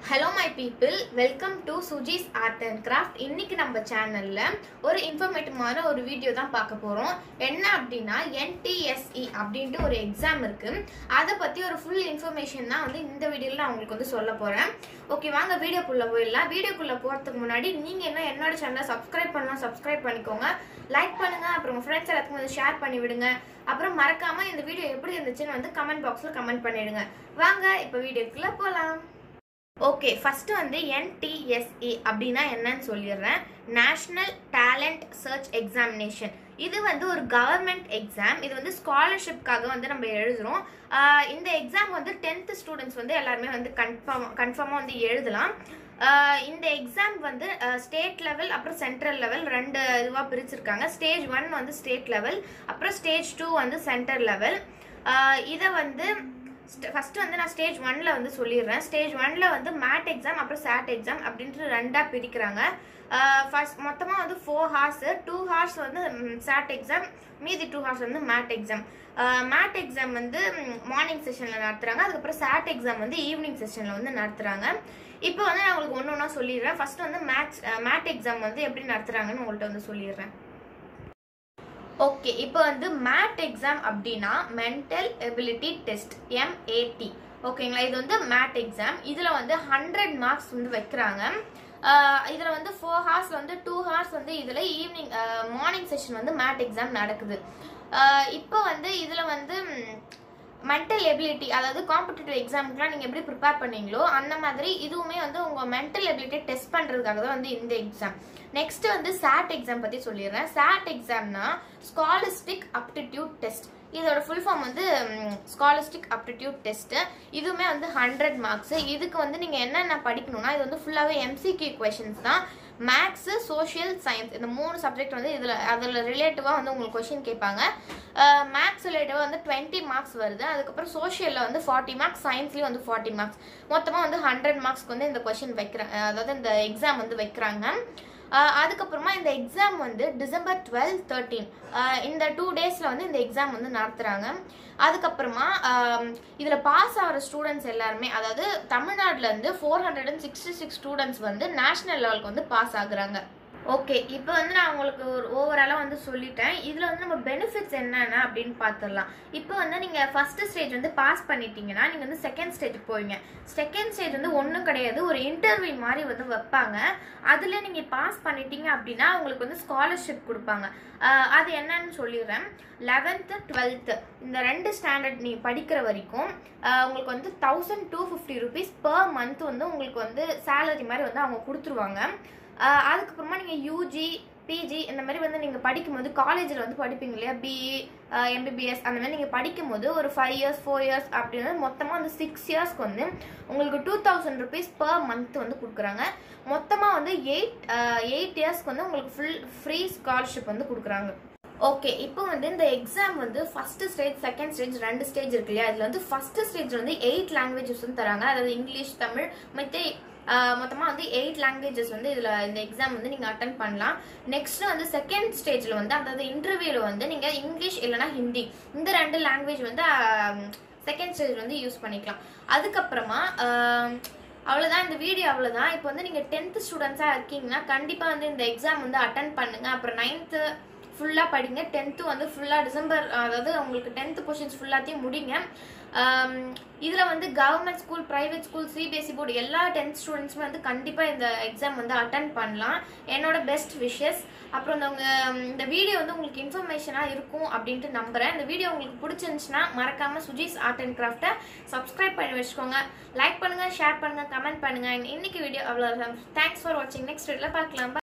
hello my people welcome to Suji's art and craft இன்னைக்கு நம்ம சேனல்ல ஒரு இன்ஃபர்மேட்டிவான ஒரு வீடியோ தான் பார்க்க போறோம் என்ன அப்படின்னா என்டிஎஸ்இ அப்படின்ட்டு ஒரு எக்ஸாம் இருக்கு அதை பத்தி ஒரு ஃபுல் இன்ஃபர்மேஷன் தான் வந்து இந்த வீடியோல நான் உங்களுக்கு வந்து சொல்ல போறேன் ஓகே வாங்க வீடியோக்குள்ள போயிடலாம் வீடியோக்குள்ள போறதுக்கு முன்னாடி நீங்க என்ன என்னோட சேனலை சப்ஸ்கிரைப் பண்ணலாம் சப்ஸ்கிரைப் பண்ணிக்கோங்க லைக் பண்ணுங்க அப்புறம் உங்க ஃப்ரெண்ட்ஸ் எல்லாத்துக்கும் வந்து ஷேர் பண்ணி விடுங்க அப்புறம் மறக்காம இந்த வீடியோ எப்படி இருந்துச்சுன்னு வந்து கமெண்ட் பாக்ஸ்ல கமெண்ட் பண்ணிடுங்க வாங்க இப்போ வீடியோக்குள்ள போலாம் ஓகே ஃபர்ஸ்ட் வந்து என்டிஎஸ்இ அப்படின்னா என்னன்னு சொல்லிடுறேன் நேஷனல் டேலண்ட் சர்ச் எக்ஸாமினேஷன் இது வந்து ஒரு கவர்மெண்ட் எக்ஸாம் இது வந்து ஸ்காலர்ஷிப்காக வந்து நம்ம எழுதுறோம் ஆஹ் இந்த எக்ஸாம் வந்து டென்த் ஸ்டூடெண்ட்ஸ் வந்து எல்லாருமே வந்து கன்ஃபார்ம் கன்ஃபார்மாக வந்து எழுதலாம் ஆஹ் இந்த எக்ஸாம் வந்து ஸ்டேட் லெவல் அப்புறம் சென்ட்ரல் லெவல் ரெண்டு இதுவாக பிரிச்சிருக்காங்க ஸ்டேஜ் ஒன் வந்து ஸ்டேட் லெவல் அப்புறம் ஸ்டேஜ் டூ வந்து சென்டர் லெவல் இதை வந்து ஃபர்ஸ்ட் வந்து நான் ஸ்டேஜ் ஒன்ல வந்து சொல்லிடுறேன் ஸ்டேஜ் ஒன்ல வந்து மேட் எக்ஸாம் அப்புறம் சாட் எக்ஸாம் அப்படின்ட்டு ரெண்டா பிரிக்கிறாங்க ஃபர்ஸ்ட் மொத்தமாக வந்து ஃபோர் ஹார்ஸ் டூ ஹார்ஸ் வந்து சாட் எக்ஸாம் மீதி டூ ஹார்ஸ் வந்து மேட் எக்ஸாம் மேட் எக்ஸாம் வந்து மார்னிங் செஷனில் நடத்துகிறாங்க அதுக்கப்புறம் சாட் எக்ஸாம் வந்து ஈவினிங் செஷனில் வந்து நடத்துகிறாங்க இப்போ வந்து நான் உங்களுக்கு ஒன்று ஒன்றா சொல்லிடுறேன் ஃபர்ஸ்ட் வந்து மேத்ஸ் மேட் எக்ஸாம் வந்து எப்படி நடத்துகிறாங்கன்னு உங்கள்கிட்ட வந்து சொல்லிடுறேன் ஓகே இப்போ வந்து மேட் எக்ஸாம் அப்படின்னா மென்டல் எபிலிட்டி டெஸ்ட் எம்ஏடி ஓகேங்களா இது வந்து மேட் எக்ஸாம் இதில் வந்து ஹண்ட்ரட் மார்க்ஸ் வந்து வைக்கிறாங்க இதில் வந்து ஃபோர் ஹார்ஸ் வந்து டூ ஹார்ஸ் வந்து இதில் ஈவினிங் மார்னிங் செஷன் வந்து மேட் எக்ஸாம் நடக்குது இப்போ வந்து இதில் வந்து மென்டல் எபிலிட்டி அதாவது காம்படிட்டிவ் எக்ஸாமுக்குலாம் நீங்கள் எப்படி ப்ரிப்பேர் பண்ணீங்களோ அந்த மாதிரி இதுவுமே வந்து உங்கள் மென்டல் எபிலிட்டி டெஸ்ட் பண்ணுறதுக்காக தான் வந்து இந்த எக்ஸாம் நெக்ஸ்ட் வந்து சாட் எக்ஸாம் பற்றி சொல்லிடுறேன் சாட் எக்ஸாம்னா ஸ்காலிஸ்டிக் அப்டிடியூட் டெஸ்ட் இதோட ஃபுல் ஃபார்ம் வந்து ஸ்காலிஸ்டிக் அப்டிடியூட் டெஸ்ட் இதுவுமே வந்து ஹண்ட்ரட் மார்க்ஸ் இதுக்கு வந்து நீங்கள் என்னென்ன படிக்கணும்னா இது வந்து ஃபுல்லாகவே எம்சிக்யூ கொஷின்ஸ் தான் மேக்ஸு சோஷியல் சயின்ஸ் இந்த மூணு சப்ஜெக்ட் வந்து இதில் அதில் ரிலேட்டிவாக வந்து உங்களுக்கு கொஷின் கேட்பாங்க மேக்ஸ் ரிலேட்டிவாக வந்து டுவெண்ட்டி மார்க்ஸ் வருது அதுக்கப்புறம் சோஷியலில் வந்து ஃபார்ட்டி மார்க்ஸ் சயின்ஸ்லேயும் வந்து ஃபார்ட்டி மார்க்ஸ் மொத்தமாக வந்து ஹண்ட்ரட் மார்க்ஸ்க்கு வந்து இந்த கொஷின் வைக்கிறாங்க அதாவது இந்த எக்ஸாம் வந்து வைக்கிறாங்க அதுக்கப்புறமா இந்த எக்ஸாம் வந்து டிசம்பர் டுவெல் தேர்ட்டீன் இந்த டூ டேஸில் வந்து இந்த எக்ஸாம் வந்து நடத்துகிறாங்க அதுக்கப்புறமா இதில் பாஸ் ஆகிற ஸ்டூடெண்ட்ஸ் எல்லாருமே அதாவது தமிழ்நாட்டிலேருந்து four hundred and sixty six students வந்து நேஷனல் லெவலுக்கு வந்து பாஸ் ஆகுறாங்க ஓகே இப்போ வந்து நான் உங்களுக்கு ஒரு ஓவராலாக வந்து சொல்லிட்டேன் இதில் வந்து நம்ம பெனிஃபிட்ஸ் என்னென்ன அப்படின்னு பார்த்துடலாம் இப்போ வந்து நீங்கள் ஃபர்ஸ்ட் ஸ்டேஜ் வந்து பாஸ் பண்ணிட்டீங்கன்னா நீங்கள் வந்து செகண்ட் ஸ்டேஜுக்கு போவீங்க செகண்ட் ஸ்டேஜ் வந்து ஒன்றும் கிடையாது ஒரு இன்டர்வியூ மாதிரி வந்து வைப்பாங்க அதில் நீங்கள் பாஸ் பண்ணிட்டீங்க அப்படின்னா உங்களுக்கு வந்து ஸ்காலர்ஷிப் கொடுப்பாங்க அது என்னன்னு சொல்லிடுறேன் லெவன்த்து டுவெல்த்து இந்த ரெண்டு ஸ்டாண்டர்ட் நீ படிக்கிற வரைக்கும் உங்களுக்கு வந்து thousand two fifty rupees per month வந்து உங்களுக்கு வந்து சேலரி மாதிரி வந்து அவங்க கொடுத்துருவாங்க அதுக்கப்புறமா நீங்கள் யூஜி பிஜி இந்த மாதிரி வந்து நீங்கள் படிக்கும்போது காலேஜில் வந்து படிப்பீங்க இல்லையா பிஇ எம்பிபிஎஸ் அந்த மாதிரி நீங்கள் படிக்கும்போது ஒரு ஃபைவ் இயர்ஸ் ஃபோர் இயர்ஸ் அப்படின்னு மொத்தமாக வந்து சிக்ஸ் இயர்ஸ்க்கு வந்து உங்களுக்கு two thousand rupees per month வந்து கொடுக்குறாங்க மொத்தமாக வந்து எயிட் எயிட் இயர்ஸ்க்கு வந்து உங்களுக்கு ஃபுல் ஃப்ரீ ஸ்காலர்ஷிப் வந்து கொடுக்குறாங்க ஓகே இப்போ வந்து இந்த எக்ஸாம் வந்து ஃபர்ஸ்ட் ஸ்டேஜ் செகண்ட் ஸ்டேஜ் ரெண்டு ஸ்டேஜ் இருக்கு இல்லையா இதில் வந்து ஃபர்ஸ்ட் ஸ்டேஜ் வந்து எயிட் லாங்குவேஜஸ் வந்து தராங்க அதாவது இங்கிலீஷ் தமிழ் மற்ற மொத்தமாக வந்து எயிட் லாங்குவேஜஸ் வந்து இதில் இந்த எக்ஸாம் வந்து நீங்கள் அட்டன் பண்ணலாம் நெக்ஸ்ட் வந்து செகண்ட் ஸ்டேஜில் வந்து அதாவது இன்டர்வியூவில் வந்து நீங்கள் இங்கிலீஷ் இல்லைனா ஹிந்தி இந்த ரெண்டு லாங்குவேஜ் வந்து செகண்ட் ஸ்டேஜ் வந்து யூஸ் பண்ணிக்கலாம் அதுக்கப்புறமா அவ்வளோதான் இந்த வீடியோ அவ்வளோதான் இப்போ வந்து நீங்கள் டென்த்து ஸ்டூடெண்ட்ஸாக இருக்கீங்கன்னா கண்டிப்பாக வந்து இந்த எக்ஸாம் வந்து அட்டன் பண்ணுங்கள் அப்புறம் நைன்த்து ஃபுல்லாக படிங்க டென்த்து வந்து ஃபுல்லாக டிசம்பர் அதாவது உங்களுக்கு டென்த்து கொஷின்ஸ் ஃபுல்லாத்தையும் முடிங்க இதில் வந்து government school private school CBSE board எல்லா டென்த் ஸ்டூடெண்ட்ஸுமே வந்து கண்டிப்பாக இந்த எக்ஸாம் வந்து அட்டன் பண்ணலாம் என்னோட பெஸ்ட் விஷஸ் அப்புறம் இந்த இந்த வீடியோ வந்து உங்களுக்கு இன்ஃபர்மேஷனாக இருக்கும் அப்படின்ட்டு நம்புகிறேன் இந்த வீடியோ உங்களுக்கு பிடிச்சிருந்துச்சுன்னா மறக்காமல் சுஜிஸ் ஆர்ட் அண்ட் கிராஃப்டை சப்ஸ்கிரைப் பண்ணி வச்சுக்கோங்க லைக் பண்ணுங்கள் ஷேர் பண்ணுங்கள் கமெண்ட் பண்ணுங்கள் இன்னைக்கு வீடியோ அவ்வளோ தேங்க்ஸ் ஃபார் வாட்சிங் நெக்ஸ்ட் வீடியோவில் பார்க்கலாம்